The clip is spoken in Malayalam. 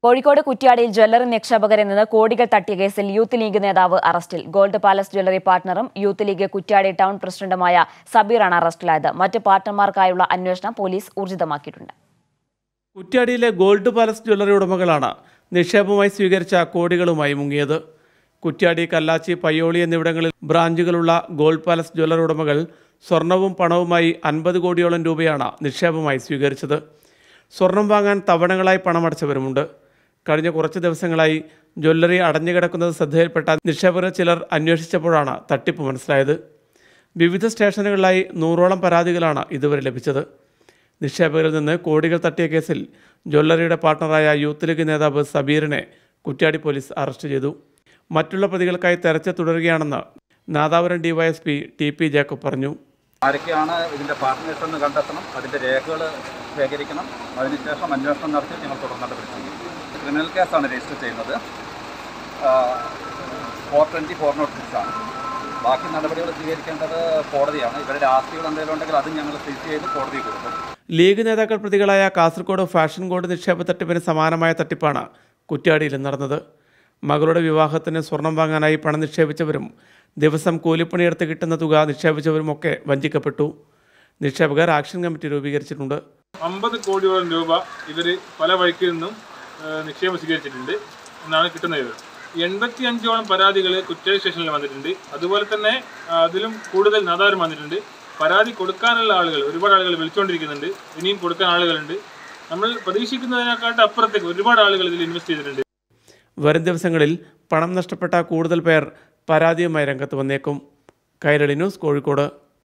കോഴിക്കോട് കുറ്റ്യാടിയിൽ ജ്വല്ലറി നിക്ഷേപകരിൽ നിന്ന് കോടികൾ തട്ടിയ കേസിൽ യൂത്ത് ലീഗ് നേതാവ് അറസ്റ്റിൽ ഗോൾഡ് പാലസ് ജ്വല്ലറി പാർട്ണറും യൂത്ത് ലീഗ് കുറ്റ്യാടി ടൗൺ പ്രസിഡന്റുമായ സബീറാണ് അറസ്റ്റിലായത് മറ്റ് പാർട്ണർമാർക്കായുള്ള അന്വേഷണം പോലീസ് ഊർജിതമാക്കിയിട്ടുണ്ട് കുറ്റ്യാടിയിലെ ഗോൾഡ് പാലസ് ജ്വല്ലറി ഉടമകളാണ് നിക്ഷേപമായി സ്വീകരിച്ച കോടികളുമായി മുങ്ങിയത് കുറ്റ്യാടി കല്ലാച്ചി പയ്യോളി എന്നിവിടങ്ങളിൽ ബ്രാഞ്ചുകളുള്ള ഗോൾഡ് പാലസ് ജ്വല്ലറി ഉടമകൾ സ്വർണവും പണവുമായി അൻപത് കോടിയോളം രൂപയാണ് നിക്ഷേപമായി സ്വീകരിച്ചത് സ്വർണം വാങ്ങാൻ തവണകളായി പണമടച്ചവരുമുണ്ട് കഴിഞ്ഞ കുറച്ച് ദിവസങ്ങളായി ജ്വല്ലറി അടഞ്ഞുകിടക്കുന്നത് ശ്രദ്ധയിൽപ്പെട്ട നിക്ഷേപകർ ചിലർ അന്വേഷിച്ചപ്പോഴാണ് തട്ടിപ്പ് മനസ്സിലായത് വിവിധ സ്റ്റേഷനുകളിലായി നൂറോളം പരാതികളാണ് ഇതുവരെ ലഭിച്ചത് നിക്ഷേപകരിൽ നിന്ന് കോടികൾ തട്ടിയ കേസിൽ ജ്വല്ലറിയുടെ പാർട്ണറായ യൂത്ത് ലീഗ് നേതാവ് സബീറിനെ കുറ്റ്യാടി പോലീസ് അറസ്റ്റ് ചെയ്തു മറ്റുള്ള പ്രതികൾക്കായി തെരച്ചിൽ തുടരുകയാണെന്ന് Nadapuram DYSP T P Jacob പറഞ്ഞു ആരൊക്കെയാണ് ഇതിൻ്റെ പാർട്ട്നേഴ്സ് എന്ന് കണ്ടെത്തണം അതിൻ്റെ രേഖകൾ ശേഖരിക്കണം അതിനുശേഷം അന്വേഷണം നടത്തി ഞങ്ങൾ തുടർ നടപടി ചെയ്യും ക്രിമിനൽ കേസാണ് രജിസ്റ്റർ ചെയ്യുന്നത് four twenty four nought six ആണ് ബാക്കി നടപടികൾ സ്വീകരിക്കേണ്ടത് കോടതിയാണ് ഇവരുടെ ആസ്തികൾ എന്തെങ്കിലും ഉണ്ടെങ്കിൽ അതും ഞങ്ങൾ സീസ് ചെയ്ത് കോടതി കൊടുക്കും ലീഗ് നേതാക്കൾ പ്രതികളായ കാസർഗോഡ് ഫാഷൻ ഗോൾഡ് നിക്ഷേപ തട്ടിപ്പിന് സമാനമായ തട്ടിപ്പാണ് കുറ്റ്യാടിയിൽ നടന്നത് മകളുടെ വിവാഹത്തിന് സ്വർണം വാങ്ങാനായി പണം നിക്ഷേപിച്ചവരും ദിവസം കൂലിപ്പണിയെടുത്ത് കിട്ടുന്ന തുക നിക്ഷേപിച്ചവരുമൊക്കെ വഞ്ചിക്കപ്പെട്ടു നിക്ഷേപകർ ആക്ഷൻ കമ്മിറ്റി രൂപീകരിച്ചിട്ടുണ്ട് അമ്പത് കോടിയോളം രൂപ ഇവർ പല വഴിക്കിൽ നിന്നും ആ, നിക്ഷേപം സ്വീകരിച്ചിട്ടുണ്ട് എന്നാണ് കിട്ടുന്ന വിവരം എൺപത്തി അഞ്ചോളം പരാതികൾ കുറ്റവാളി സ്റ്റേഷനിൽ വന്നിട്ടുണ്ട് അതുപോലെ തന്നെ ആ, അതിലും കൂടുതൽ നാദാരും വന്നിട്ടുണ്ട് പരാതി കൊടുക്കാനുള്ള ആളുകൾ ഒരുപാട് ആളുകൾ വിളിച്ചുകൊണ്ടിരിക്കുന്നുണ്ട് ഇനിയും കൊടുക്കാൻ ആളുകളുണ്ട് നമ്മൾ പ്രതീക്ഷിക്കുന്നതിനെക്കാട്ട് അപ്പുറത്തേക്ക് ഒരുപാട് ആളുകൾ ഇതിൽ ഇൻവെസ്റ്റ് ചെയ്തിട്ടുണ്ട് വരും ദിവസങ്ങളിൽ പണം നഷ്ടപ്പെട്ട കൂടുതൽ പേർ പരാതിയുമായി രംഗത്ത് വന്നേക്കും കൈരളി ന്യൂസ് കോഴിക്കോട്